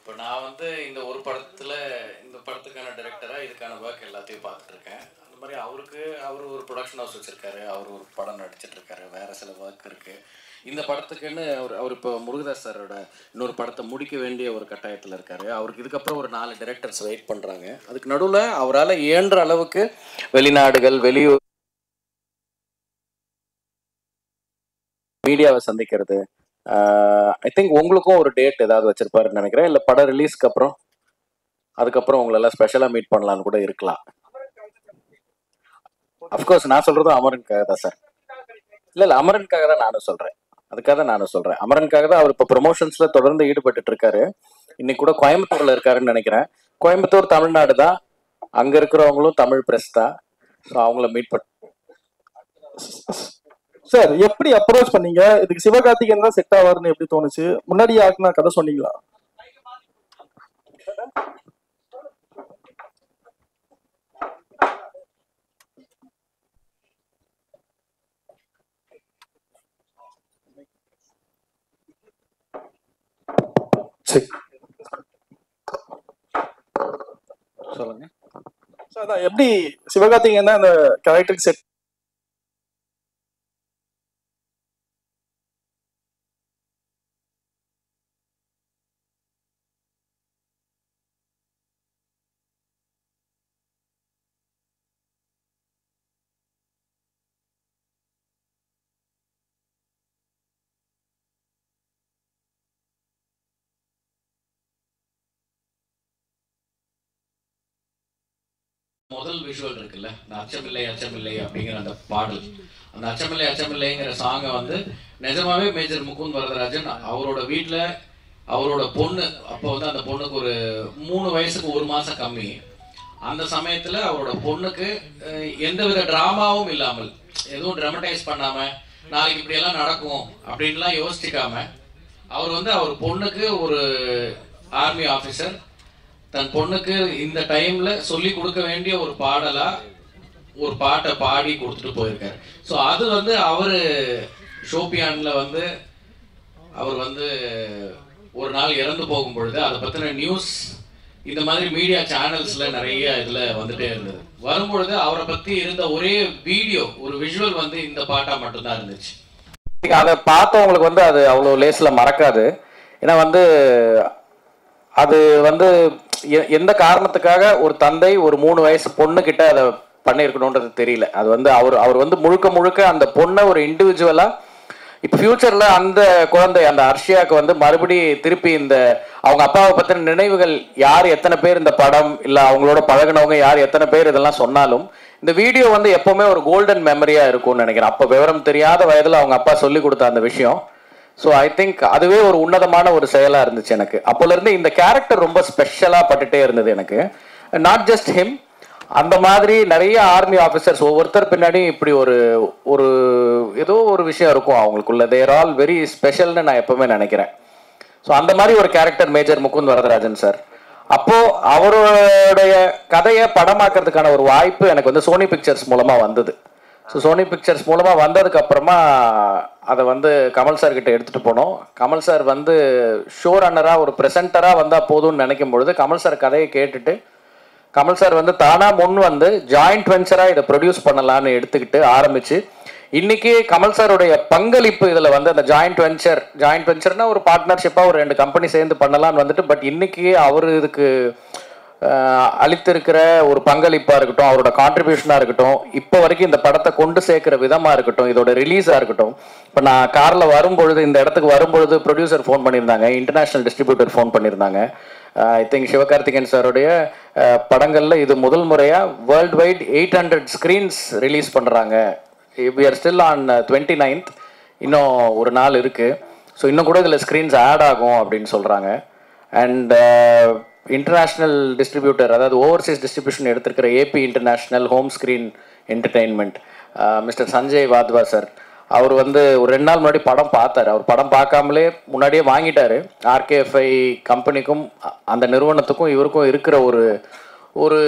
இப்போ நான் வந்து இந்த ஒரு படத்தில் இந்த படத்துக்கான டைரக்டராக இதுக்கான ஒர்க் எல்லாத்தையும் பார்த்துட்டு இருக்கேன் அந்த மாதிரி அவருக்கு அவர் ஒரு ப்ரொடக்ஷன் ஹவுஸ் வச்சுருக்காரு அவர் ஒரு படம் நடிச்சிட்டு இருக்காரு வேறு சில ஒர்க் இருக்குது இந்த படத்துக்குன்னு அவர் அவர் இப்போ முருகதாஸ் சாரோட இன்னொரு படத்தை முடிக்க வேண்டிய ஒரு கட்டாயத்தில் இருக்காரு அவருக்கு இதுக்கப்புறம் ஒரு நாலு டைரக்டர்ஸ் வெயிட் பண்ணுறாங்க அதுக்கு நடுவில் அவரால் இயன்ற அளவுக்கு வெளிநாடுகள் வெளியூர் மீடியாவை சந்திக்கிறது ஐ திங்க் உங்களுக்கும் ஒரு டேட் ஏதாவது வச்சிருப்பாருன்னு நினைக்கிறேன் இல்லை படம் ரிலீஸ்க்கு அப்புறம் அதுக்கப்புறம் உங்களெல்லாம் ஸ்பெஷலாக மீட் பண்ணலான்னு கூட இருக்கலாம் அஃப்கோர்ஸ் நான் சொல்றதும் அமரனுக்காக தான் சார் இல்லை இல்லை அமரனுக்காக தான் நானும் சொல்கிறேன் அதுக்காக தான் நானும் சொல்கிறேன் அமரனுக்காக தான் அவர் இப்போ ப்ரொமோஷன்ஸில் தொடர்ந்து ஈடுபட்டுட்டு இருக்காரு இன்னைக்கு கூட கோயம்புத்தூரில் இருக்காருன்னு நினைக்கிறேன் கோயம்புத்தூர் தமிழ்நாடு தான் அங்கே இருக்கிறவங்களும் தமிழ் பிரஸ் தான் ஸோ அவங்கள மீட் பண்ண சார் எப்படி அப்ரோச் பண்ணீங்க இதுக்கு சிவகார்த்திகேயன் தான் செட் ஆவாருன்னு எப்படி தோணுச்சு முன்னாடி யாருக்குன்னா கதை சொன்னீங்களா சரி சொல்லுங்க சார் அதான் எப்படி சிவகார்த்திகேயன் தான் இந்த கேரக்டருக்கு செட் முதல் விஷுவல் இருக்குல்ல இந்த அச்சமில்லை அச்சமில்லை அப்படிங்கிற அந்த பாடல் அந்த அச்சமில்லை அச்சமில்லைங்கிற சாங்கை வந்து நிஜமாவே மேஜர் முகுந்த் வரதராஜன் அவரோட வீட்டில் அவரோட பொண்ணு அப்போ வந்து அந்த பொண்ணுக்கு ஒரு மூணு வயசுக்கு ஒரு மாசம் கம்மி அந்த சமயத்துல அவரோட பொண்ணுக்கு அஹ், எந்தவித டிராமாவும் இல்லாமல் எதுவும் ட்ரமடைஸ் பண்ணாம நாளைக்கு இப்படி எல்லாம் நடக்கும் அப்படின்லாம் யோசிச்சுக்காம அவர் வந்து அவர் பொண்ணுக்கு ஒரு ஆர்மி ஆபீசர் தன் பொண்ணுக்கு இந்த டைம்ல சொல்லி கொடுக்க வேண்டிய ஒரு பாடலா ஒரு பாட்டை பாடி கொடுத்துட்டு போயிருக்காரு ஸோ அது வந்து அவரு ஷோபியான்ல வந்து அவர் வந்து ஒரு நாள் இறந்து போகும் பொழுது அதை பத்தின நியூஸ் இந்த மாதிரி மீடியா சேனல்ஸ்ல நிறைய இதுல வந்துட்டே இருந்தது வரும்பொழுது அவரை பத்தி இருந்த ஒரே வீடியோ ஒரு விஷுவல் வந்து இந்த பாட்டா மட்டும்தான் இருந்துச்சு அதை பார்த்தவங்களுக்கு வந்து அது அவ்வளோ லேஸில் மறக்காது ஏன்னா வந்து அது வந்து எ- எந்த காரணத்துக்காக ஒரு தந்தை ஒரு மூணு வயசு பொண்ணு கிட்ட அதை பண்ணியிருக்கணுன்றது தெரியல அது வந்து அவர் அவர் வந்து முழுக்க முழுக்க அந்த பொண்ணை ஒரு இண்டிவிஜுவலா இப்போ ஃபியூச்சர்ல அந்த குழந்தை அந்த அர்ஷியாவுக்கு வந்து மறுபடி திருப்பி இந்த அவங்க அப்பாவை பத்தின நினைவுகள் யார் எத்தனை பேர் இந்த படம் இல்ல அவங்களோட பழகுனவங்க யார் எத்தனை பேர் இதெல்லாம் சொன்னாலும் இந்த வீடியோ வந்து எப்பவுமே ஒரு கோல்டன் மெமரியா இருக்கும்னு நினைக்கிறேன் அப்போ விவரம் தெரியாத வயதுல அவங்க அப்பா சொல்லி கொடுத்த அந்த விஷயம் ஸோ ஐ திங்க் அதுவே ஒரு உன்னதமான ஒரு செயலா இருந்துச்சு எனக்கு அப்போல இருந்து இந்த கேரக்டர் ரொம்ப ஸ்பெஷலா பட்டுட்டே இருந்தது எனக்கு நாட் ஜஸ்ட் ஹிம் அந்த மாதிரி நிறைய ஆர்மி ஆஃபீஸர்ஸ் ஒவ்வொருத்தர் பின்னாடி இப்படி ஒரு ஒரு ஏதோ ஒரு விஷயம் இருக்கும் அவங்களுக்குள்ள தேர் ஆல் வெரி ஸ்பெஷல்னு நான் எப்பவுமே நினைக்கிறேன் ஸோ அந்த மாதிரி ஒரு character major Mukund Varadarajan sir அப்போ அவருடைய கதையை படமாக்குறதுக்கான ஒரு வாய்ப்பு எனக்கு வந்து சோனி பிக்சர்ஸ் மூலமா வந்தது ஸோ சோனி பிக்சர்ஸ் மூலமா வந்ததுக்கு அப்புறமா அதை வந்து கமல் சார் கிட்ட எடுத்துட்டு போனோம் கமல் சார் வந்து ஷோ ரன்னரா ஒரு ப்ரெசென்டரா வந்தா போதும்னு நினைக்கும் பொழுது கமல் சார் கதையை கேட்டுட்டு கமல் சார் வந்து தானா முன் வந்து ஜாயிண்ட் வெஞ்சரா இதை ப்ரொடியூஸ் பண்ணலாம்னு எடுத்துக்கிட்டு ஆரம்பிச்சு இன்னைக்கு கமல் சாருடைய பங்களிப்பு இதுல வந்து அந்த ஜாயிண்ட் வெஞ்சர் ஜாயிண்ட் வெஞ்சர்னா ஒரு பார்ட்னர்ஷிப்பா ஒரு ரெண்டு கம்பெனி சேர்ந்து பண்ணலாம்னு வந்துட்டு பட் இன்னைக்கு அவர் இதுக்கு ஆஹ், அளித்திருக்கிற ஒரு பங்களிப்பா இருக்கட்டும் அவரோட கான்ட்ரிபியூஷனா இருக்கட்டும் இப்போ வரைக்கும் இந்த படத்தை கொண்டு சேர்க்கிற விதமா இருக்கட்டும் இதோட ரிலீஸா இருக்கட்டும் இப்போ நான் கார்ல வரும்பொழுது இந்த இடத்துக்கு வரும்பொழுது ப்ரொடியூசர் ஃபோன் பண்ணியிருந்தாங்க இன்டர்நேஷனல் டிஸ்ட்ரிபியூட்டர் ஃபோன் பண்ணியிருந்தாங்க ஐ திங்க் சிவகார்த்திகேயன் சாருடைய அஹ், படங்கள்ல இது முதல் முறையா worldwide eight hundred screens release பண்றாங்க we are still on twenty ninth இன்னும் ஒரு நாள் இருக்கு ஸோ இன்னும் கூட இதில் ஸ்க்ரீன்ஸ் ஆட் ஆகும் அப்படின்னு சொல்றாங்க அண்ட் இன்டர்நேஷ்னல் டிஸ்ட்ரிபியூட்டர் அதாவது ஓவர்சீஸ் டிஸ்ட்ரிபியூஷன் எடுத்திருக்கிற AB international home screen entertainment mister Sanjay Wadhwa sir அவர் வந்து ஒரு ரெண்டு நாள் முன்னாடி படம் பார்த்தாரு அவர் படம் பார்க்காமலே முன்னாடியே வாங்கிட்டாரு ஆர்கேஎஃப்ஐ கம்பெனிக்கும் அ- அந்த நிறுவனத்துக்கும் இவருக்கும் இருக்கிற ஒரு ஒரு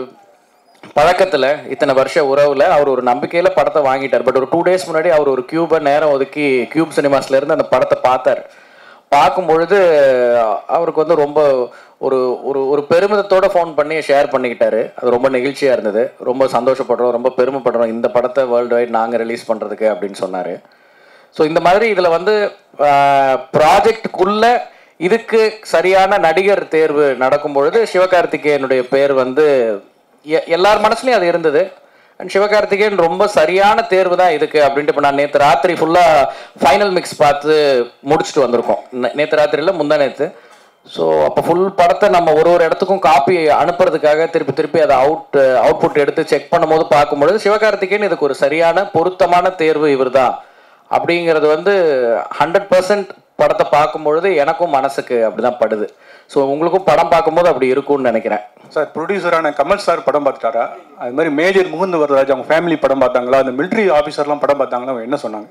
பழக்கத்துல இத்தனை வருஷ உறவுல அவர் ஒரு நம்பிக்கையில படத்தை வாங்கிட்டார் பட் ஒரு டூ டேஸ் முன்னாடி அவர் ஒரு கியூபை நேரம் ஒதுக்கி கியூப் சினிமாஸ்ல இருந்து அந்த படத்தை பார்த்தார் பார்க்கும் பொழுது அவருக்கு வந்து ரொம்ப ஒரு ஒரு ஒரு பெருமிதத்தோட ஃபோன் பண்ணி ஷேர் பண்ணிக்கிட்டாரு அது ரொம்ப நெகிழ்ச்சியாக இருந்தது ரொம்ப சந்தோஷப்படுறோம் ரொம்ப பெருமைப்படுறோம் இந்த படத்தை வேர்ல்டு வைட் நாங்கள் ரிலீஸ் பண்ணுறதுக்கு அப்படின்னு சொன்னார் ஸோ இந்த மாதிரி இதில் வந்து ப்ராஜெக்டுக்குள்ள இதுக்கு சரியான நடிகர் தேர்வு நடக்கும் பொழுது சிவகார்த்திகேயனுடைய பேர் வந்து எ- எல்லார் மனசுலையும் அது இருந்தது அண்ட் சிவகார்த்திகேயன் ரொம்ப சரியான தேர்வு தான் இதுக்கு அப்படின்ட்டு இப்போ நான் நேற்று ராத்திரி ஃபுல்லாக ஃபைனல் மிக்ஸ் பார்த்து முடிச்சுட்டு வந்திருக்கோம் நே- நேற்று ராத்திரியில் முந்தா நேற்று ஸோ அப்போ ஃபுல் படத்தை நம்ம ஒரு ஒரு இடத்துக்கும் காப்பி அனுப்புறதுக்காக திருப்பி திருப்பி அதை அவுட் அவுட்புட் எடுத்து செக் பண்ணும்போது பார்க்கும்பொழுது சிவகார்த்திகேயன் இதுக்கு ஒரு சரியான பொருத்தமான தேர்வு இவர்தான் அப்படிங்கிறது வந்து ஹண்ட்ரட் பர்சன்ட் படத்தை பார்க்கும் பொழுது எனக்கும் மனசுக்கு அப்படிதான் படுது ஸோ உங்களுக்கும் படம் பார்க்கும்போது அப்படி இருக்கும்னு நினைக்கிறேன் சார் ப்ரொடியூசரான கமல் சார் படம் பார்த்துட்டாரா அது மாதிரி மேஜர் முகுந்த் வரராஜ் அவங்க ஃபேமிலி படம் பார்த்தாங்களா அந்த மிலிட்ரி ஆஃபீஸர்லாம் படம் பார்த்தாங்களா அவங்க என்ன சொன்னாங்க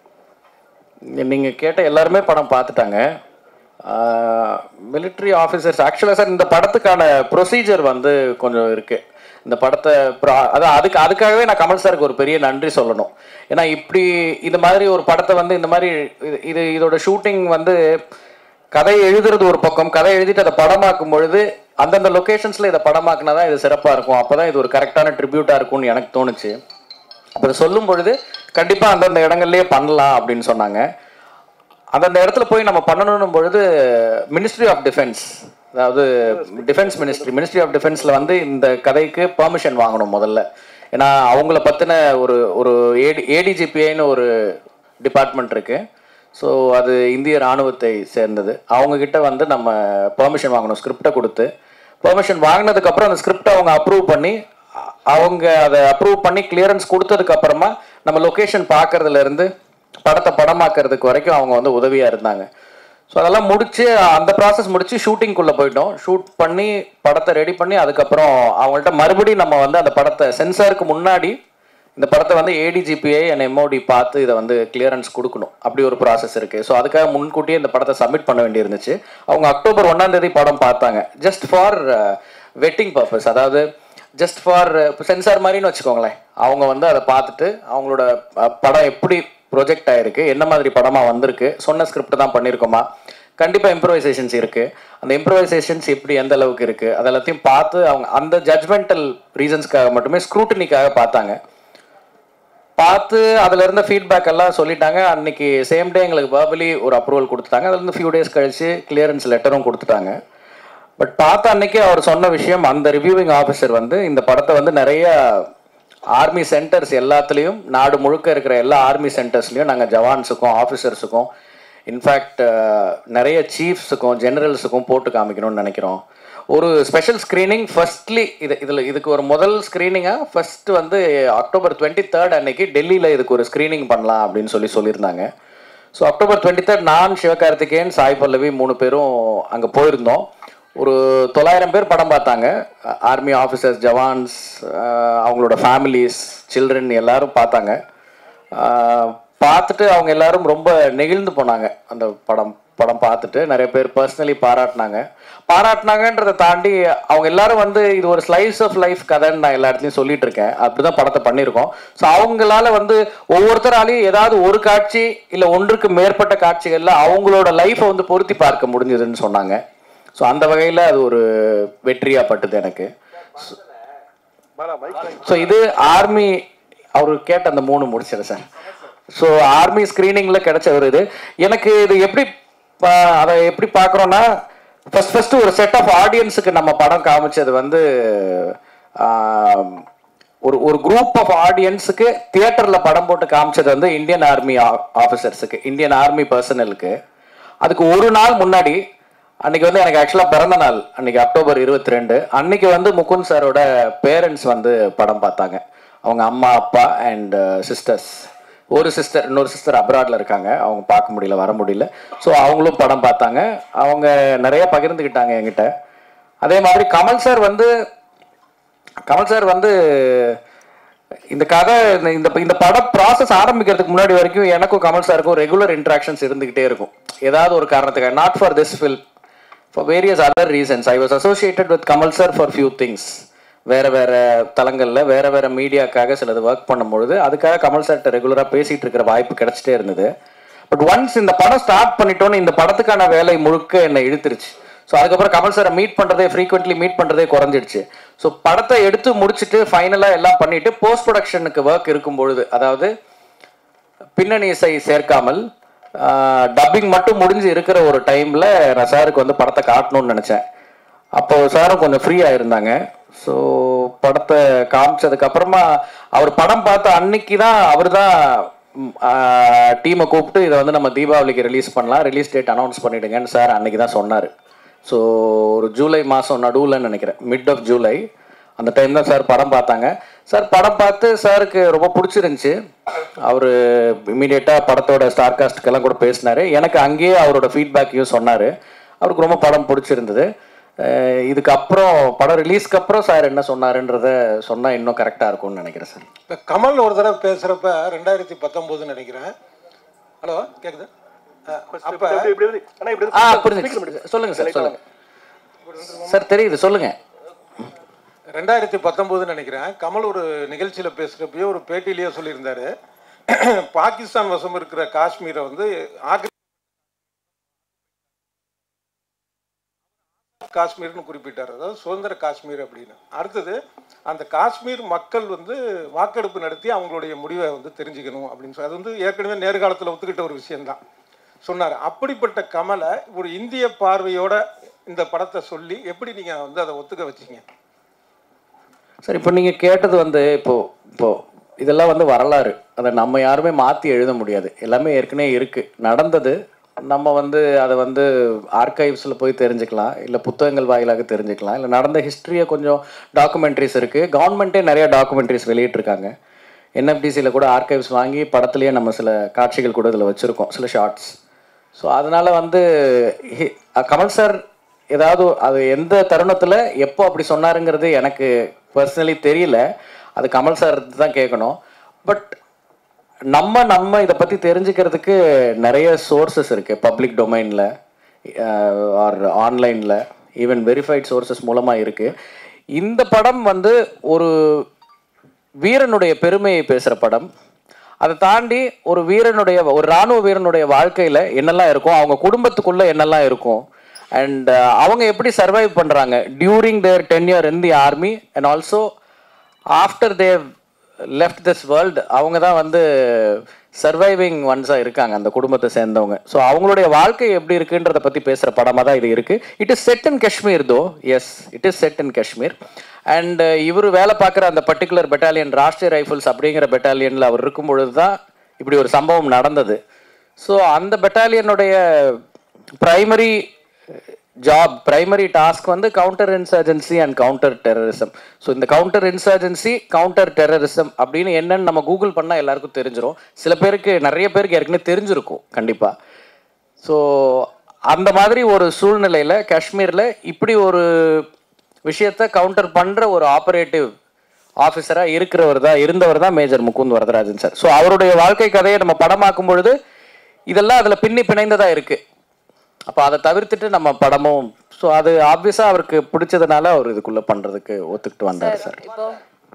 நீங்கள் கேட்ட எல்லாருமே படம் பார்த்துட்டாங்க மிலிட்ரி ஆஃபீஸர்ஸ் ஆக்சுவலாக சார் இந்த படத்துக்கான ப்ரொசீஜர் வந்து கொஞ்சம் இருக்குது இந்த படத்தை pro- அதான் அதுக்கு அதுக்காகவே நான் கமல் சாருக்கு ஒரு பெரிய நன்றி சொல்லணும் ஏன்னா இப்படி இந்த மாதிரி ஒரு படத்தை வந்து இந்த மாதிரி இது இது இதோட ஷூட்டிங் வந்து கதை எழுதுறது ஒரு பக்கம் கதை எழுதிட்டு அதை படமாக்கும் பொழுது அந்தந்த லொக்கேஷன்ஸில் இதை படமாக்குனா தான் இது சிறப்பாக இருக்கும் அப்போ தான் இது ஒரு கரெக்டான ட்ரிபியூட்டாக இருக்கும்னு எனக்கு தோணுச்சு அப்போ சொல்லும் பொழுது கண்டிப்பாக அந்தந்த இடங்கள்லயே பண்ணலாம் அப்படின்னு சொன்னாங்க அந்தந்த இடத்துல போய் நம்ம பண்ணணும் பொழுது மினிஸ்ட்ரி ஆஃப் டிஃபென்ஸ் அதாவது டிஃபென்ஸ் மினிஸ்ட்ரி மினிஸ்ட்ரி ஆஃப் டிஃபென்ஸில் வந்து இந்த கதைக்கு பெர்மிஷன் வாங்கணும் முதல்ல ஏன்னா அவங்கள பற்றின ஒரு ஒரு ஏடி ஏடிஜிபிஐன்னு ஒரு டிபார்ட்மெண்ட் இருக்கு ஸோ அது இந்திய ராணுவத்தை சேர்ந்தது அவங்க கிட்ட வந்து நம்ம பெர்மிஷன் வாங்கணும் ஸ்கிரிப்டை கொடுத்து பெர்மிஷன் வாங்கினதுக்கப்புறம் அந்த ஸ்கிரிப்டை அவங்க அப்ரூவ் பண்ணி அ- அவங்க அதை அப்ரூவ் பண்ணி கிளியரன்ஸ் கொடுத்ததுக்கு அப்புறமா நம்ம லொகேஷன் பார்க்கறதுல இருந்து படத்தை படமாக்குறதுக்கு வரைக்கும் அவங்க வந்து உதவியா இருந்தாங்க ஸோ அதெல்லாம் முடிச்சு அந்த ப்ராசஸ் முடிச்சு ஷூட்டிங்குள்ளே போயிட்டோம் ஷூட் பண்ணி படத்தை ரெடி பண்ணி அதுக்கப்புறம் அவங்கள்ட்ட மறுபடியும் நம்ம வந்து அந்த படத்தை சென்சாருக்கு முன்னாடி இந்த படத்தை வந்து ஏடிஜிபிஐ அண்ட் எம்ஓடி பார்த்து இதை வந்து கிளியரன்ஸ் கொடுக்கணும் அப்படி ஒரு ப்ராசஸ் இருக்கு ஸோ அதுக்காக முன்கூட்டியே இந்த படத்தை சப்மிட் பண்ண வேண்டியிருந்துச்சு அவங்க அக்டோபர் ஒன்றாம் தேதி படம் பார்த்தாங்க ஜஸ்ட் ஃபார் வெட்டிங் பர்பஸ் அதாவது ஜஸ்ட் ஃபார் சென்சார் மாதிரின்னு வச்சுக்கோங்களேன் அவங்க வந்து அதை பார்த்துட்டு அவங்களோட அஹ், படம் எப்படி ப்ரொஜெக்ட் ஆயிருக்கு என்ன மாதிரி படமாக வந்திருக்கு சொன்ன ஸ்கிரிப்ட் தான் பண்ணியிருக்கோமா கண்டிப்பாக இம்ப்ரவைசேஷன்ஸ் இருக்கு அந்த இம்ப்ரவைசேஷன்ஸ் எப்படி எந்த அளவுக்கு இருக்கு அது எல்லாத்தையும் பார்த்து அவங்க அந்த ஜட்மெண்டல் ரீசன்ஸ்க்காக மட்டுமே ஸ்க்ரூட்டனிக்காக பார்த்தாங்க பார்த்து அதுல இருந்த ஃபீட்பேக் எல்லாம் சொல்லிட்டாங்க அன்னைக்கு சேம் டே எங்களுக்கு verbally ஒரு அப்ரூவல் கொடுத்துட்டாங்க அதுல இருந்து ஃபியூ டேஸ் கழிச்சு கிளியரன்ஸ் லெட்டரும் கொடுத்துட்டாங்க பட் பார்த்த அன்னைக்கு அவர் சொன்ன விஷயம் அந்த ரிவ்யூவிங் ஆஃபீஸர் வந்து இந்த படத்தை வந்து நிறைய ஆர்மி சென்டர்ஸ் எல்லாத்துலேயும் நாடு முழுக்க இருக்கிற எல்லா ஆர்மி சென்டர்ஸ்லையும் நாங்கள் ஜவான்ஸுக்கும் ஆஃபீஸர்ஸுக்கும் இன்ஃபேக்ட் நிறைய சீஃப்ஸுக்கும் ஜெனரல்ஸுக்கும் போட்டு காமிக்கணும்னு நினைக்கிறோம் ஒரு ஸ்பெஷல் ஸ்க்ரீனிங் ஃபர்ஸ்ட்லி இது இதில் இதுக்கு ஒரு முதல் ஸ்க்ரீனிங்காக ஃபர்ஸ்ட் வந்து அக்டோபர் டுவெண்ட்டி தேர்ட் அன்னைக்கு டெல்லியில் இதுக்கு ஒரு ஸ்க்ரீனிங் பண்ணலாம் அப்படின்னு சொல்லி சொல்லியிருந்தாங்க ஸோ அக்டோபர் டுவெண்ட்டி தேர்ட் நான் சிவகார்த்திகேயன் சாய் பல்லவி மூணு பேரும் அங்கே போயிருந்தோம் ஒரு தொள்ளாயிரம் பேர் படம் பார்த்தாங்க ஆர்மி ஆஃபீஸர்ஸ் ஜவான்ஸ் அவங்களோட ஃபேமிலிஸ் சில்ட்ரன் எல்லாரும் பார்த்தாங்க ஆஹ் பார்த்துட்டு அவங்க எல்லாரும் ரொம்ப நெகிழ்ந்து போனாங்க அந்த படம் படம் பார்த்துட்டு நிறைய பேர் பர்சனலி பாராட்டினாங்க பாராட்டினாங்கன்றதை தாண்டி அவங்க எல்லாரும் வந்து இது ஒரு ஸ்லைஸ் ஆஃப் லைஃப் கதைன்னு நான் எல்லா இடத்துலையும் சொல்லிட்டு இருக்கேன் அப்படிதான் படத்தை பண்ணியிருக்கோம் ஸோ அவங்களால வந்து ஒவ்வொருத்தராலையும் ஏதாவது ஒரு காட்சி இல்லை ஒன்றுக்கு மேற்பட்ட காட்சிகளில் அவங்களோட லைஃப்பை வந்து பொருத்தி பார்க்க முடிஞ்சதுன்னு சொன்னாங்க ஸோ அந்த வகையில் அது ஒரு வெற்றியாக பட்டுது எனக்கு ஸோ இது ஆர்மி அவர் கேட்ட அந்த மூணு முடிச்சிரு சார் ஸோ ஆர்மி ஸ்க்ரீனிங்கில் கிடைச்ச ஒரு இது எனக்கு இது எப்படி பா- அதை எப்படி பார்க்குறோன்னா ஃபர்ஸ்ட் ஃபர்ஸ்ட் ஒரு செட் ஆஃப் ஆடியன்ஸுக்கு நம்ம படம் காமிச்சது வந்து ஆம், ஒரு ஒரு குரூப் ஆஃப் ஆடியன்ஸுக்கு தியேட்டரில் படம் போட்டு காமிச்சது வந்து இந்தியன் ஆர்மி ஆஃபீஸர்ஸுக்கு இந்தியன் ஆர்மி பர்சனலுக்கு அதுக்கு ஒரு நாள் முன்னாடி அன்னைக்கு வந்து எனக்கு ஆக்சுவலாக பிறந்த நாள் அன்னைக்கு அக்டோபர் இருபத்தி ரெண்டு அன்னைக்கு வந்து முகுந்த் சாரோட பேரண்ட்ஸ் வந்து படம் பார்த்தாங்க அவங்க அம்மா அப்பா அண்ட் சிஸ்டர்ஸ் ஒரு சிஸ்டர் இன்னொரு சிஸ்டர் அப்ராட்ல இருக்காங்க அவங்க பார்க்க முடியல வர முடியல ஸோ அவங்களும் படம் பார்த்தாங்க அவங்க நிறைய பகிர்ந்துக்கிட்டாங்க என்கிட்ட அதே மாதிரி கமல் சார் வந்து கமல் சார் வந்து இந்த கதை இந்த- இந்த இந்த பட ப்ராசஸ் ஆரம்பிக்கிறதுக்கு முன்னாடி வரைக்கும் எனக்கும் கமல் சாருக்கும் ரெகுலர் இன்ட்ராக்ஷன்ஸ் இருந்துகிட்டே இருக்கும் ஏதாவது ஒரு காரணத்துக்காக not for this film for various other reasons I was associated with Kamal sir for few things வேற வேற தளங்களில் வேற வேற மீடியாக்காக சிலது ஒர்க் பண்ணும்பொழுது அதுக்காக கமல் சார்கிட்ட ரெகுலராக பேசிட்டு இருக்கிற வாய்ப்பு கிடைச்சிட்டே இருந்தது பட் ஒன்ஸ் இந்த படம் ஸ்டார்ட் பண்ணிட்டோன்னு இந்த படத்துக்கான வேலை முழுக்க என்னை இழுத்துருச்சு ஸோ அதுக்கப்புறம் கமல் சாரை மீட் பண்ணுறதே ஃப்ரீக்வெண்ட்லி மீட் பண்ணுறதே குறைஞ்சிடுச்சு ஸோ படத்தை எடுத்து முடிச்சுட்டு ஃபைனலாக எல்லாம் பண்ணிட்டு போஸ்ட் ப்ரொடக்ஷனுக்கு ஒர்க் இருக்கும் பொழுது அதாவது பின்னணி இசை சேர்க்காமல் டப்பிங் மட்டும் முடிஞ்சு இருக்கிற ஒரு டைமில் நான் சாருக்கு வந்து படத்தை காட்டணும்னு நினச்சேன் அப்போ சாரும் கொஞ்சம் ஃப்ரீயாக இருந்தாங்க ஸோ படத்தை காமிச்சதுக்கு அப்புறமா அவர் படம் பார்த்த அன்னைக்கு தான் அவர் தான் டீமை கூப்பிட்டு இதை வந்து நம்ம தீபாவளிக்கு ரிலீஸ் பண்ணலாம் ரிலீஸ் டேட் அனௌன்ஸ் பண்ணிடுங்கன்னு சார் அன்னைக்கு தான் சொன்னார் ஸோ ஒரு ஜூலை மாதம் நடுவில் நினைக்கிறேன் மிட் ஆஃப் ஜூலை அந்த டைம் தான் சார் படம் பார்த்தாங்க சார் படம் பார்த்து சாருக்கு ரொம்ப பிடிச்சிருந்துச்சு அவர் இமீடியட்டாக படத்தோட ஸ்டார் காஸ்ட்டுக்கெல்லாம் கூட பேசினாரு எனக்கு அங்கேயே அவரோட ஃபீட்பேக்கையும் சொன்னார் அவருக்கு ரொம்ப படம் பிடிச்சிருந்தது அஹ் இதுக்கு அப்புறம் படம் ரிலீஸ்க்கு அப்புறம் சார் என்ன சொன்னாருன்றத சொன்னால் இன்னும் கரெக்டாக இருக்கும்னு நினைக்கிறேன் சார் இப்போ கமல் ஒரு தடவை பேசுகிறப்ப ரெண்டாயிரத்தி பத்தொம்போதுன்னு நினைக்கிறேன் ஹலோ கேட்குது அப்போ ஆ புரிஞ்சுச்சு சொல்லுங்க சார் சொல்லுங்க சார் தெரியுது சொல்லுங்க ரெண்டாயிரத்தி பத்தொம்போதுன்னு நினைக்கிறேன் கமல் ஒரு நிகழ்ச்சியில் பேசுகிறப்பயோ ஒரு பேட்டியிலேயே சொல்லியிருந்தாரு பாகிஸ்தான் வசம் இருக்கிற காஷ்மீரை வந்து ஆக்கிர காஷ்மீர்னு குறிப்பிட்டார் அதாவது சுதந்திர காஷ்மீர் அப்படின்னு அடுத்தது அந்த காஷ்மீர் மக்கள் வந்து வாக்கெடுப்பு நடத்தி அவங்களுடைய முடிவை வந்து தெரிஞ்சுக்கணும் அப்படின்னு சொல்லி அது வந்து ஏற்கனவே நேர்காலத்தில் ஒத்துக்கிட்ட ஒரு விஷயம்தான் சொன்னார் அப்படிப்பட்ட கமலை ஒரு இந்திய பார்வையோட இந்த படத்தை சொல்லி எப்படி நீங்கள் வந்து அதை ஒத்துக்க வச்சீங்க சார் இப்போ நீங்கள் கேட்டது வந்து இப்போ இப்போ இதெல்லாம் வந்து வரலாறு அதை நம்ம யாருமே மாற்றி எழுத முடியாது எல்லாமே ஏற்கனவே இருக்குது நடந்தது நம்ம வந்து அதை வந்து ஆர்கைவ்ஸில் போய் தெரிஞ்சுக்கலாம் இல்லை புத்தகங்கள் வாயிலாக தெரிஞ்சுக்கலாம் இல்லை நடந்த ஹிஸ்ட்ரியை கொஞ்சம் டாக்குமெண்ட்ரிஸ் இருக்குது கவர்மெண்ட்டே நிறைய டாக்குமெண்ட்ரிஸ் வெளியிட்டிருக்காங்க என்எஃப்டிசியில் கூட ஆர்கைவ்ஸ் வாங்கி படத்துலேயே நம்ம சில காட்சிகள் கூட இதில் வச்சுருக்கோம் சில ஷார்ட்ஸ் ஸோ அதனால் வந்து ஹி- கமல் சார் ஏதாவது அது எந்த தருணத்தில் எப்போ அப்படி சொன்னாருங்கிறது எனக்கு பர்சனலி தெரியல அது கமல் சார் தான் கேட்கணும் பட் நம்ம நம்ம இதை பற்றி தெரிஞ்சுக்கிறதுக்கு நிறைய சோர்சஸ் இருக்குது பப்ளிக் டொமைனில் ஆர் ஆன்லைனில் ஈவன் வெரிஃபைட் சோர்சஸ் மூலமாக இருக்குது இந்த படம் வந்து ஒரு வீரனுடைய பெருமையை பேசுகிற படம் அதை தாண்டி ஒரு வீரனுடைய ஒரு ராணுவ வீரனுடைய வாழ்க்கையில் என்னெல்லாம் இருக்கும் அவங்க குடும்பத்துக்குள்ளே என்னெல்லாம் இருக்கும் அண்ட் அவங்க எப்படி சர்வைவ் பண்ணுறாங்க during their tenure in the army and also after they left this world அவங்க தான் வந்து சர்வைவிங் ஒன்ஸாக இருக்காங்க அந்த குடும்பத்தை சேர்ந்தவங்க ஸோ அவங்களுடைய வாழ்க்கை எப்படி இருக்குன்றத பற்றி பேசுகிற படமாக தான் இது இருக்குது it is set in Kashmir though yes it is set in Kashmir and இவர் வேலை பார்க்குற அந்த பர்டிகுலர் பெட்டாலியன் ராஷ்டிரிய ரைஃபிள்ஸ் அப்படிங்கிற பெட்டாலியனில் அவர் இருக்கும் பொழுது தான் இப்படி ஒரு சம்பவம் நடந்தது ஸோ அந்த பெட்டாலியனுடைய பிரைமரி ஜாப் பிரைமரி டாஸ்க் வந்து counter insurgency and counter terrorism so இந்த கவுண்டர் இன்சர்ஜென்சி கவுண்டர் டெரரிசம் அப்படின்னு என்னன்னு நம்ம கூகுள் பண்ணால் எல்லாருக்கும் தெரிஞ்சிரும் சில பேருக்கு நிறைய பேருக்கு ஏற்கனவே தெரிஞ்சிருக்கும் கண்டிப்பாக ஸோ அந்த மாதிரி ஒரு சூழ்நிலையில் காஷ்மீரில் இப்படி ஒரு விஷயத்த கவுண்டர் பண்ணுற ஒரு ஆப்ரேட்டிவ் ஆஃபீஸராக இருக்கிறவர் தான் இருந்தவர் தான் major Mukund Varadarajan sir so அவருடைய வாழ்க்கை கதையை நம்ம படமாக்கும் பொழுது இதெல்லாம் அதில் பின்னி பிணைந்ததாக இருக்குது அப்போ அதை தவிர்த்துட்டு நம்ம படமும் ஸோ அது ஆப்வியஸாக அவருக்கு பிடிச்சதுனால அவர் இதுக்குள்ளே பண்ணுறதுக்கு ஒத்துக்கிட்டு வந்தார் சார் இப்போ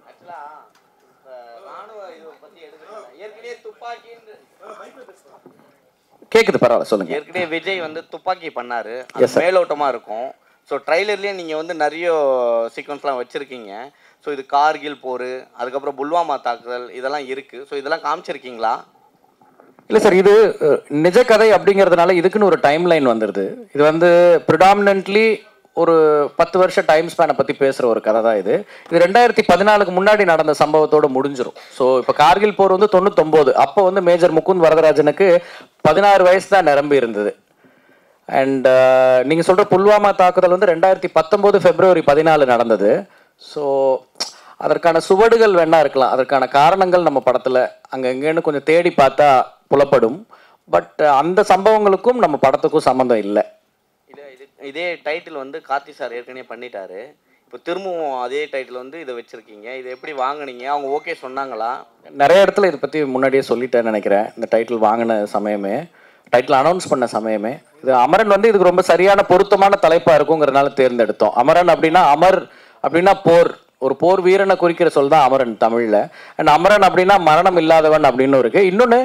கேட்குது பரவாயில்ல சொல்லுங்க ஏற்கனவே விஜய் வந்து துப்பாக்கி பண்ணாரு Yes, அது sir. மேலோட்டமா இருக்கும் ஸோ ட்ரைலர்லேயே நீங்க வந்து நிறைய சீக்வன்ஸ்லாம் வச்சிருக்கீங்க ஸோ இது கார்கில் போர் அதுக்கப்புறம் புல்வாமா தாக்குதல் இதெல்லாம் இருக்கு ஸோ இதெல்லாம் காமிச்சிருக்கீங்களா இல்லை சார் இது அஹ், நிஜ கதை அப்படிங்கிறதுனால இதுக்குன்னு ஒரு டைம் லைன் வந்துடுது இது வந்து ப்ரிடாமினன்ட்லி ஒரு பத்து வருஷ டைம் ஸ்பேனை பற்றி பேசுகிற ஒரு கதை தான் இது இது ரெண்டாயிரத்தி பதினாலுக்கு முன்னாடி நடந்த சம்பவத்தோட முடிஞ்சிரும் ஸோ இப்போ கார்கில் போர் வந்து தொண்ணூத்தொம்போது அப்போ வந்து மேஜர் முகுந்த் வரதராஜனுக்கு பதினாறு வயசு தான் நிரம்பி இருந்தது அண்ட் நீங்கள் சொல்கிற புல்வாமா தாக்குதல் வந்து ரெண்டாயிரத்தி பத்தொம்போது பிப்ரவரி பதினாலு நடந்தது ஸோ அதற்கான சுவடுகள் வேணா இருக்கலாம் அதற்கான காரணங்கள் நம்ம படத்தில் அங்கே எங்கேன்னு கொஞ்சம் தேடி பார்த்தா புலப்படும் பட் அந்த சம்பவங்களுக்கும் நம்ம படத்துக்கும் சம்மந்தம் இல்லை இது இது இதே டைட்டில் வந்து கார்த்தி சார் ஏற்கனவே பண்ணிட்டாரு இப்போ திரும்பவும் அதே டைட்டில் வந்து இதை வச்சிருக்கீங்க இதை எப்படி வாங்குனீங்க அவங்க ஓகே சொன்னாங்களா நிறைய இடத்துல இதை பற்றி முன்னாடியே சொல்லிட்டேன்னு நினைக்கிறேன் இந்த டைட்டில் வாங்கின சமயமே டைட்டில் அனௌன்ஸ் பண்ண சமயமே இது அமரன் வந்து இதுக்கு ரொம்ப சரியான பொருத்தமான தலைப்பாக இருக்குங்கிறதுனால தேர்ந்தெடுத்தோம் அமரன் அப்படின்னா அமர் அப்படின்னா போர் ஒரு போர் வீரனை குறிக்கிற சொல் தான் அமரன் தமிழில் அண்ட் அமரன் அப்படின்னா மரணம் இல்லாதவன் அப்படின்னு இருக்கு இன்னொன்று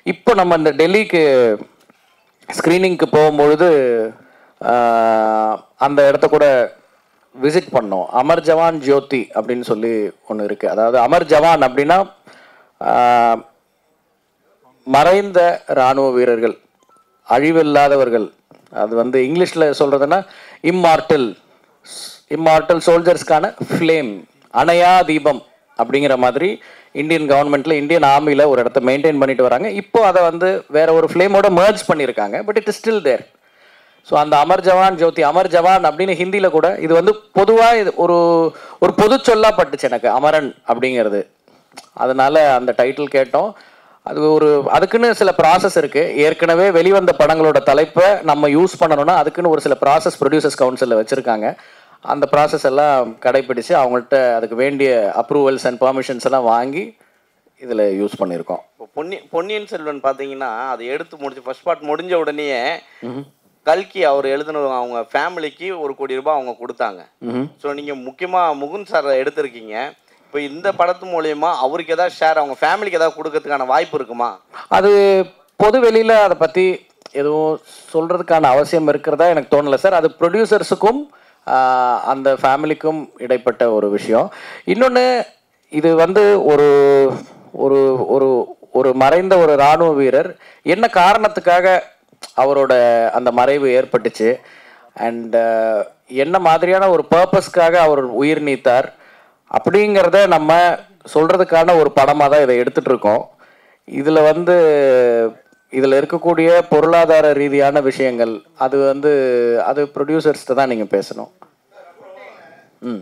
இப்போ நம்ம இந்த டெல்லிக்கு ஸ்க்ரீனிங்க்கு போகும்பொழுது ஆஹ், அந்த இடத்த கூட விசிட் பண்ணோம் அமர் ஜவான் ஜோதி அப்படின்னு சொல்லி ஒன்று இருக்குது அதாவது அமர் ஜவான் அப்படின்னா ஆஹ், மறைந்த இராணுவ வீரர்கள் அழிவில்லாதவர்கள் அது வந்து இங்கிலீஷில் சொல்கிறதுன்னா இம்மார்டல் இம்மார்டல் சோல்ஜர்ஸ்க்கான ஃப்ளேம் அணையா தீபம் அப்படிங்கிற மாதிரி இந்தியன் கவர்மெண்ட்டில் இந்தியன் ஆர்மியில் ஒரு இடத்த மெயின்டைன் பண்ணிட்டு வராங்க இப்போ அதை வந்து வேற ஒரு ஃப்ளேமோட merge பண்ணியிருக்காங்க but it is still there so அந்த அமர் ஜவான் ஜோதி அமர் ஜவான் அப்படின்னு ஹிந்தியில் கூட இது வந்து பொதுவாக இது ஒரு ஒரு பொது பட்டுச்சு எனக்கு அமரன் அப்படிங்கிறது அதனால அந்த டைட்டில் கேட்டோம் அது ஒரு அதுக்குன்னு சில ப்ராசஸ் இருக்கு ஏற்கனவே வெளிவந்த படங்களோட தலைப்பை நம்ம யூஸ் பண்ணணும்னா அதுக்குன்னு ஒரு சில ப்ராசஸ் ப்ரொடியூசர்ஸ் கவுன்சிலில் வச்சுருக்காங்க அந்த ப்ராசஸ் எல்லாம் கடைப்பிடிச்சு அவங்கள்ட்ட அதுக்கு வேண்டிய அப்ரூவல்ஸ் அண்ட் பெர்மிஷன்ஸ் எல்லாம் வாங்கி இதில் யூஸ் பண்ணியிருக்கோம் இப்போ பொன்னி பொன்னியின் செல்வன் பார்த்தீங்கன்னா அதை எடுத்து முடிச்சு ஃபர்ஸ்ட் பார்ட் முடிஞ்ச உடனேயே கல்கி அவர் எழுதின அவங்க ஃபேமிலிக்கு ஒரு கோடி ரூபாய் அவங்க கொடுத்தாங்க ஸோ நீங்கள் முக்கியமாக முகுந்த் சார் எடுத்திருக்கீங்க இப்போ இந்த படத்து மூலயமா அவருக்கு ஏதாவது ஷேர் அவங்க ஃபேமிலிக்கு ஏதாவது கொடுக்கறதுக்கான வாய்ப்பு இருக்குமா அது பொது வெளியில் அதை பற்றி எதுவும் சொல்கிறதுக்கான அவசியம் இருக்கிறதா எனக்கு தோணலை சார் அது ப்ரொடியூசர்ஸுக்கும் அந்த ஃபேமிலிக்கும் இடைப்பட்ட ஒரு விஷயம் இன்னொன்று இது வந்து ஒரு ஒரு ஒரு ஒரு மறைந்த ஒரு இராணுவ வீரர் என்ன காரணத்துக்காக அவரோட அந்த மறைவு ஏற்பட்டுச்சு அண்ட் என்ன மாதிரியான ஒரு பர்பஸ்க்காக அவர் உயிர் நீத்தார் அப்படிங்கிறத நம்ம சொல்கிறதுக்கான ஒரு படமாக தான் இதை எடுத்துட்டு இருக்கோம் இதில் வந்து இதில் இருக்கக்கூடிய பொருளாதார ரீதியான விஷயங்கள் அது வந்து அது ப்ரொடியூசர்ஸ்ட்டு தான் நீங்கள் பேசணும் ம்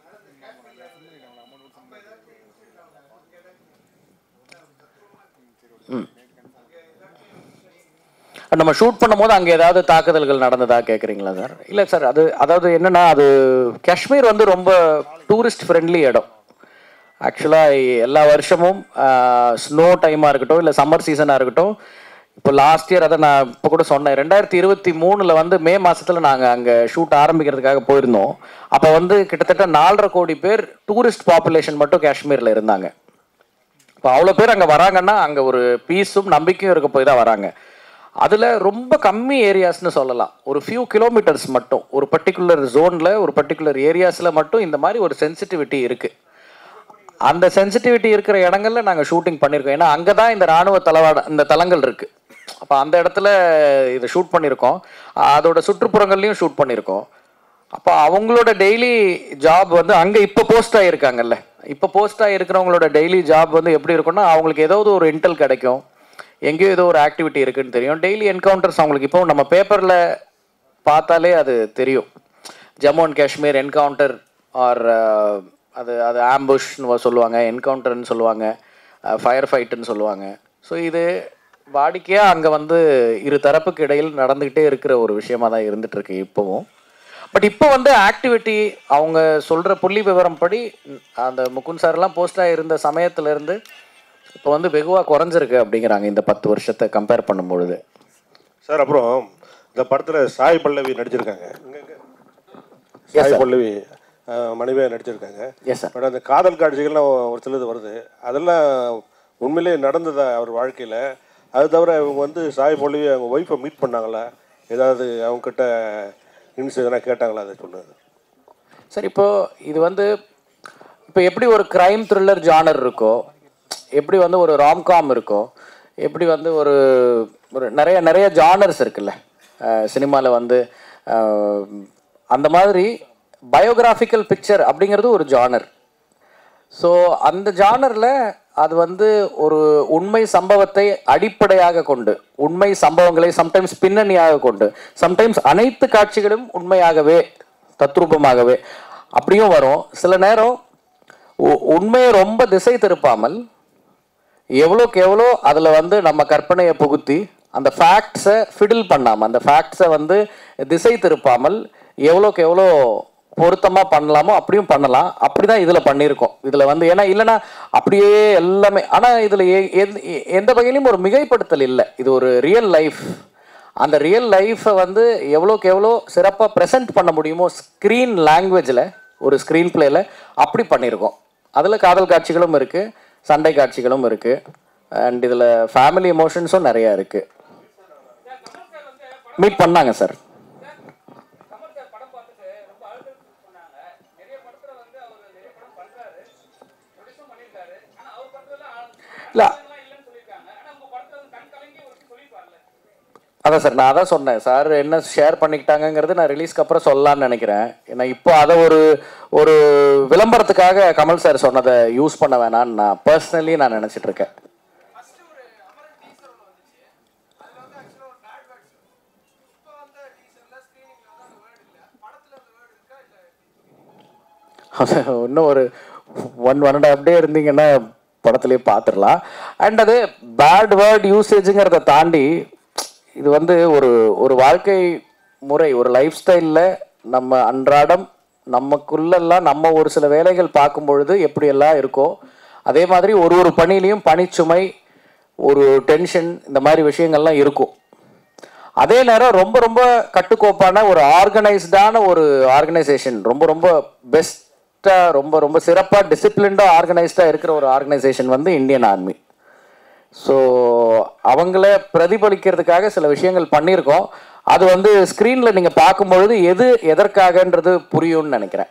ம் நம்ம ஷூட் பண்ணும்போது அங்கே ஏதாவது தாக்குதல்கள் நடந்ததா கேட்குறீங்களா சார் இல்லை சார் அது அதாவது என்னன்னா அது காஷ்மீர் வந்து ரொம்ப டூரிஸ்ட் ஃப்ரெண்ட்லி இடம் ஆக்சுவலாக எல்லா வருஷமும் ஸ்னோ டைமாக இருக்கட்டும் இல்லை சம்மர் சீசனாக இருக்கட்டும் இப்போ லாஸ்ட் இயர் அதை நான் இப்போ கூட சொன்னேன் ரெண்டாயிரத்தி இருபத்தி மூணில் வந்து மே மாதத்தில் நாங்கள் அங்கே ஷூட் ஆரம்பிக்கிறதுக்காக போயிருந்தோம் அப்போ வந்து கிட்டத்தட்ட நாலரை கோடி பேர் டூரிஸ்ட் பாப்புலேஷன் மட்டும் காஷ்மீரில் இருந்தாங்க இப்போ அவ்வளோ பேர் அங்கே வராங்கன்னா அங்கே ஒரு பீஸும் நம்பிக்கையும் இருக்க போய் தான் வராங்க அதில் ரொம்ப கம்மி ஏரியாஸ்னு சொல்லலாம் ஒரு ஃபியூ கிலோமீட்டர்ஸ் மட்டும் ஒரு பர்டிகுலர் ஜோனில் ஒரு பர்டிகுலர் ஏரியாஸில் மட்டும் இந்த மாதிரி ஒரு சென்சிட்டிவிட்டி இருக்குது அந்த சென்சிட்டிவிட்டி இருக்கிற இடங்கள்ல நாங்கள் ஷூட்டிங் பண்ணியிருக்கோம் ஏன்னா அங்கே தான் இந்த ராணுவ தளவாட இந்த தளங்கள் இருக்குது அப்போ அந்த இடத்துல இதை ஷூட் பண்ணியிருக்கோம் அதோட சுற்றுப்புறங்கள்லையும் ஷூட் பண்ணியிருக்கோம் அப்போ அவங்களோட டெய்லி ஜாப் வந்து அங்கே இப்போ போஸ்ட் ஆகியிருக்காங்கல்ல இப்போ போஸ்ட் ஆகிருக்கிறவங்களோட டெய்லி ஜாப் வந்து எப்படி இருக்கும்னா அவங்களுக்கு ஏதாவது ஒரு இன்டெல் கிடைக்கும் எங்கேயோ ஏதோ ஒரு ஆக்டிவிட்டி இருக்குன்னு தெரியும் டெய்லி என்கவுண்டர்ஸ் அவங்களுக்கு இப்போ நம்ம பேப்பரில் பார்த்தாலே அது தெரியும் Jammu and Kashmir encounter or அது அது ஆம்புஷ்னு சொல்லுவாங்க என்கவுண்டர்னு சொல்லுவாங்க ஃபயர் ஃபைட்டுன்னு சொல்லுவாங்க ஸோ இது வாடிக்கையாக அங்கே வந்து இரு தரப்புக்கு இடையில் நடந்துக்கிட்டே இருக்கிற ஒரு விஷயமா தான் இருந்துட்டு இருக்கு இப்போவும் பட் இப்போ வந்து ஆக்டிவிட்டி அவங்க சொல்கிற புள்ளி விவரம் படி அந்த முகுந்த் சார்லாம் போஸ்டாக இருந்த சமயத்துலேருந்து இப்போ வந்து வெகுவாக குறைஞ்சிருக்கு அப்படிங்கிறாங்க இந்த பத்து வருஷத்தை கம்பேர் பண்ணும்பொழுது சார் அப்புறம் இந்த படத்துல சாய் பல்லவி நடிச்சிருக்காங்க இங்க, இங்க. சாய் பல்லவி அஹ், மனைவியா நடிச்சிருக்காங்க எஸ் சார் பட் அந்த காதல் காட்சிகள்லாம் ஒரு சிலது வருது அதெல்லாம் உண்மையிலேயே நடந்ததா அவர் வாழ்க்கையில அது தவிர இவங்க வந்து சாய் பல்லவி அவங்க ஒய்ஃபை மீட் பண்ணாங்களா ஏதாவது அவங்க கிட்ட இன்ஸ் எதனா கேட்டாங்களா அதை சொன்னது சார் இப்போ இது வந்து இப்போ எப்படி ஒரு கிரைம் த்ரில்லர் ஜானர் இருக்கோ எப்படி வந்து ஒரு ராம்காம் இருக்கோ எப்படி வந்து ஒரு ஒரு நிறைய நிறைய ஜானர்ஸ் இருக்குல்ல சினிமாவில் வந்து அஹ், அந்த மாதிரி பயோகிராஃபிக்கல் பிக்சர் அப்படிங்கிறது ஒரு ஜானர் ஸோ அந்த ஜானரில் அது வந்து ஒரு உண்மை சம்பவத்தை அடிப்படையாக கொண்டு உண்மை சம்பவங்களை சம்டைம்ஸ் பின்னணியாக கொண்டு சம்டைம்ஸ் அனைத்து காட்சிகளும் உண்மையாகவே தத்ரூபமாகவே அப்படியும் வரும் சில நேரம் உ- உண்மையை ரொம்ப திசை திருப்பாமல் எவ்வளோக்கு எவ்வளோ அதில் வந்து நம்ம கற்பனையை புகுத்தி அந்த ஃபேக்ட்ஸை ஃபிடில் பண்ணாமல் அந்த ஃபேக்ட்ஸை வந்து திசை திருப்பாமல் எவ்வளோக்கு எவ்வளோ பொருத்தமாக பண்ணலாமோ அப்படியும் பண்ணலாம் அப்படி தான் இதில் பண்ணியிருக்கோம் இதில் வந்து ஏன்னா இல்லைன்னா அப்படியே எல்லாமே ஆனால் இதில் எந்த வகையிலையும் ஒரு மிகைப்படுத்தல் இல்லை இது ஒரு ரியல் லைஃப் அந்த ரியல் லைஃப்பை வந்து எவ்வளோக்கு எவ்வளோ சிறப்பாக ப்ரெசென்ட் பண்ண முடியுமோ ஸ்க்ரீன் லாங்குவேஜில் ஒரு ஸ்க்ரீன் பிளேயில் அப்படி பண்ணியிருக்கோம் அதில் காதல் காட்சிகளும் இருக்குது சண்டை காட்சிகளும் இருக்குது அண்ட் இதில் ஃபேமிலி எமோஷன்ஸும் நிறையா இருக்குது மீட் பண்ணாங்க சார் இல்லை அதான் சார் நான் அதான் சொன்னேன் சார் என்ன ஷேர் பண்ணிக்கிட்டாங்கங்கிறது நான் ரிலீஸ்க்கு அப்புறம் சொல்லலாம்னு நினைக்கிறேன் ஏன்னா இப்போ அதை ஒரு ஒரு விளம்பரத்துக்காக கமல் சார் சொன்னதை யூஸ் பண்ண வேணாம்னு நான் பர்சனலி நான் நினச்சிட்டு இருக்கேன் அது இன்னும் ஒரு one one and half day இருந்தீங்கன்னா படத்துலேயே பார்த்துடலாம் அண்ட் அது பேட் வேர்ட் யூசேஜுங்கிறத தாண்டி இது வந்து ஒரு ஒரு வாழ்க்கை முறை ஒரு லைஃப் ஸ்டைலில் நம்ம அன்றாடம் நமக்குள்ளெல்லாம் நம்ம ஒரு சில வேலைகள் பார்க்கும் பொழுது எப்படியெல்லாம் இருக்கோ அதே மாதிரி ஒரு ஒரு பணியிலையும் பணிச்சுமை ஒரு டென்ஷன் இந்த மாதிரி விஷயங்கள்லாம் இருக்கும் அதே நேரம் ரொம்ப ரொம்ப கட்டுக்கோப்பான ஒரு ஆர்கனைஸ்டான ஒரு ஆர்கனைசேஷன் ரொம்ப ரொம்ப பெஸ்ட்டாக ரொம்ப ரொம்ப சிறப்பாக டிசிப்ளின்டாக ஆர்கனைஸ்டாக இருக்கிற ஒரு ஆர்கனைசேஷன் வந்து இந்தியன் ஆர்மி ஸோ அவங்கள பிரதிபலிக்கிறதுக்காக சில விஷயங்கள் பண்ணியிருக்கோம் அது வந்து ஸ்க்ரீனில் நீங்கள் பார்க்கும்பொழுது எது எதற்காகன்றது புரியும்னு நினைக்கிறேன்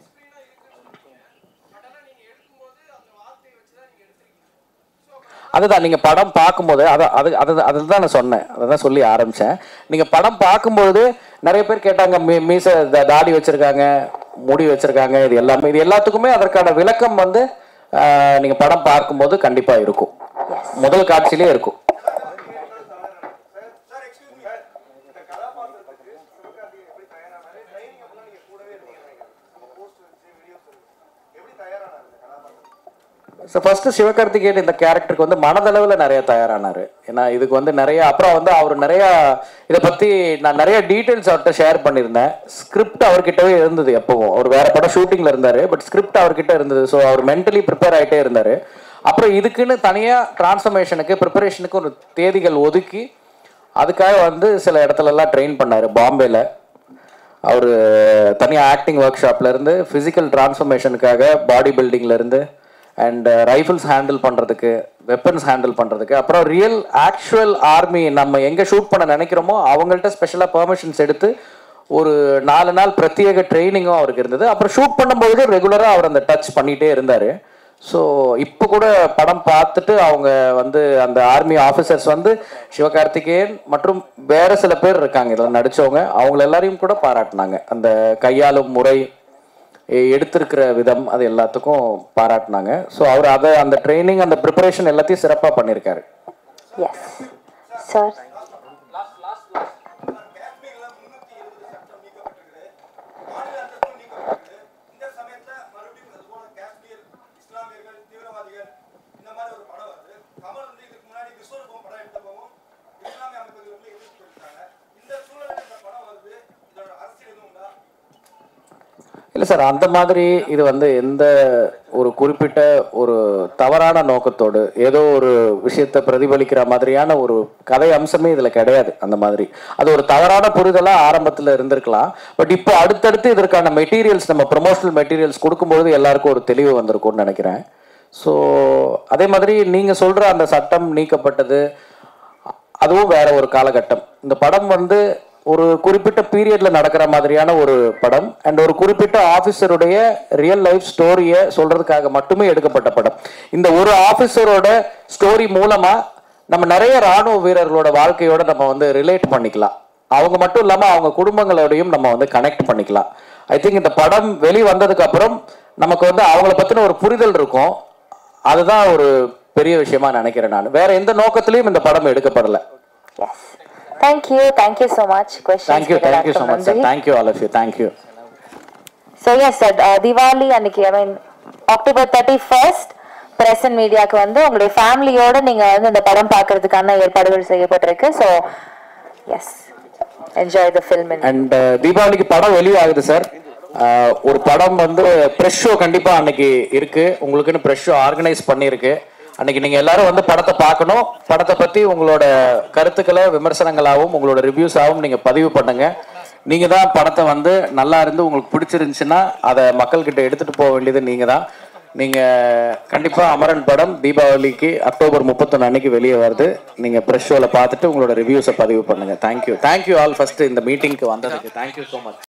அதுதான் நீங்கள் படம் பார்க்கும்போது அதை அது அது அதை தான் நான் சொன்னேன் அதை தான் சொல்லி ஆரம்பித்தேன் நீங்கள் படம் பார்க்கும்பொழுது நிறைய பேர் கேட்டாங்க மீ மீச த- தாடி வச்சுருக்காங்க முடி வச்சுருக்காங்க இது எல்லாமே இது எல்லாத்துக்குமே அதற்கான விளக்கம் வந்து நீங்கள் படம் பார்க்கும்போது கண்டிப்பாக இருக்கும் முதல் காட்சியிலே இருக்கும் ஸோ ஃபர்ஸ்ட் சிவகார்த்திகேயன் இந்த கேரக்டருக்கு வந்து மனதளவில் நிறைய தயாரானார் ஏன்னா இதுக்கு வந்து நிறைய அப்புறம் வந்து அவர் நிறைய இதை பற்றி நான் நிறைய டீட்டெயில்ஸ் அவர்கிட்ட ஷேர் பண்ணியிருந்தேன் ஸ்கிரிப்ட் அவர்கிட்டவே இருந்தது எப்பவும் அவர் வேற படம் ஷூட்டிங்கில் இருந்தார் பட் ஸ்கிரிப்ட் அவர்கிட்ட இருந்தது ஸோ அவர் மென்டலி ப்ரிப்பேர் ஆகிட்டே இருந்தார் அப்புறம் இதுக்குன்னு தனியாக டிரான்ஸ்ஃபர்மேஷனுக்கு ப்ரிப்பரேஷனுக்கு ஒரு தேதிகள் ஒதுக்கி அதுக்காக வந்து சில இடத்துலலாம் ட்ரெயின் பண்ணார் பாம்பேல அவர் தனியாக ஆக்டிங் ஒர்க் ஷாப்லேருந்து ஃபிசிக்கல் டிரான்ஸ்ஃபர்மேஷனுக்காக பாடி பில்டிங்லேருந்து அண்ட் ரைஃபிள்ஸ் ஹேண்டில் பண்ணுறதுக்கு வெப்பன்ஸ் ஹேண்டில் பண்ணுறதுக்கு அப்புறம் ரியல் ஆக்சுவல் ஆர்மி நம்ம எங்கே ஷூட் பண்ண நினைக்கிறோமோ அவங்கள்ட்ட ஸ்பெஷலாக பெர்மிஷன்ஸ் எடுத்து ஒரு நாலு நாள் பிரத்யேக ட்ரைனிங்கும் அவருக்கு இருந்தது அப்புறம் ஷூட் பண்ணும்போது ரெகுலராக அவர் அந்த டச் பண்ணிகிட்டே இருந்தார் ஸோ இப்போ கூட படம் பார்த்துட்டு அவங்க வந்து அந்த ஆர்மி ஆஃபீஸர்ஸ் வந்து சிவகார்த்திகேயன் மற்றும் வேற சில பேர் இருக்காங்க இதில் நடிச்சவங்க அவங்கள எல்லாரையும் கூட பாராட்டினாங்க அந்த கையாளும் முறை எ- எடுத்திருக்கிற விதம் அது எல்லாத்துக்கும் பாராட்டினாங்க ஸோ அவர் அதை அந்த ட்ரைனிங் அந்த ப்ரிப்பரேஷன் எல்லாத்தையும் சிறப்பாக பண்ணியிருக்காரு எஸ் சார் இல்லை சார் அந்த மாதிரி இது வந்து எந்த ஒரு குறிப்பிட்ட ஒரு தவறான நோக்கத்தோடு ஏதோ ஒரு விஷயத்தை பிரதிபலிக்கிற மாதிரியான ஒரு கதை அம்சமே இதில் கிடையாது அந்த மாதிரி அது ஒரு தவறான புரிதலாக ஆரம்பத்தில் இருந்திருக்கலாம் பட் இப்போ அடுத்தடுத்து இதற்கான மெட்டீரியல்ஸ் நம்ம ப்ரொமோஷனல் மெட்டீரியல்ஸ் கொடுக்கும்பொழுது எல்லாருக்கும் ஒரு தெளிவு வந்திருக்கும்னு நினைக்கிறேன் ஸோ அதே மாதிரி நீங்கள் சொல்கிற அந்த சட்டம் நீக்கப்பட்டது அதுவும் வேற ஒரு காலகட்டம் இந்த படம் வந்து ஒரு குறிப்பிட்ட பீரியட்ல நடக்கிற மாதிரியான ஒரு படம் அண்ட் ஒரு குறிப்பிட்ட ஆஃபீஸருடைய ரியல் லைஃப் ஸ்டோரியை சொல்றதுக்காக மட்டுமே எடுக்கப்பட்ட படம் இந்த ஒரு ஆஃபீஸரோட ஸ்டோரி மூலமா நம்ம நிறைய ராணுவ வீரர்களோட வாழ்க்கையோட நம்ம வந்து ரிலேட் பண்ணிக்கலாம் அவங்க மட்டும் இல்லாம அவங்க குடும்பங்களோடையும் நம்ம வந்து கனெக்ட் பண்ணிக்கலாம் ஐ திங்க் இந்த படம் வெளி வந்ததுக்கு அப்புறம் நமக்கு வந்து அவங்கள பத்தின ஒரு புரிதல் இருக்கும் அதுதான் ஒரு பெரிய விஷயமா நினைக்கிறேன் நான் வேற எந்த நோக்கத்திலையும் இந்த படம் எடுக்கப்படல yes thank you thank you so much thank you thank you so much sir question thank you all of you thank you so yes sir Deepavali அன்னைக்கு I mean October thirty first press and மீடியாவுக்கு வந்து உங்களுடைய ஃபேமிலியோட நீங்க வந்து இந்த படம் பார்க்கறதுக்கான ஏற்பாடுகள் செய்யப்பட்டிருக்கு so yes enjoy the film and தீபாவளிக்கு படம் வெளியாகுது சார் ஒரு படம் வந்து ப்ரெஷ் ஷோ கண்டிப்பா அன்னைக்கு இருக்கு உங்களுக்குன்னு ப்ரெஷ் ஷோ ஆர்கனைஸ் பண்ணியிருக்கு அன்னைக்கு நீங்க எல்லாரும் வந்து படத்தை பார்க்கணும் படத்தை பத்தி உங்களோட கருத்துக்களை விமர்சனங்களாகவும் உங்களோட ரிவ்யூஸாகவும் நீங்க பதிவு பண்ணுங்க நீங்க தான் படத்தை வந்து நல்லா இருந்து உங்களுக்கு பிடிச்சிருந்துச்சுன்னா அதை மக்கள்கிட்ட எடுத்துட்டு போக வேண்டியது நீங்க தான் நீங்கள் கண்டிப்பாக அமரன் படம் தீபாவளிக்கு அக்டோபர் முப்பத்தொன்று அன்னைக்கு வெளியே வருது நீங்கள் ப்ரெஷ் ஷோவில் பார்த்துட்டு உங்களோட ரிவ்யூஸை பதிவு பண்ணுங்கள் தேங்க்யூ தேங்க்யூ ஆல் ஃபஸ்ட்டு இந்த மீட்டிங்க்கு வந்ததுக்கு தேங்க்யூ ஸோ மச்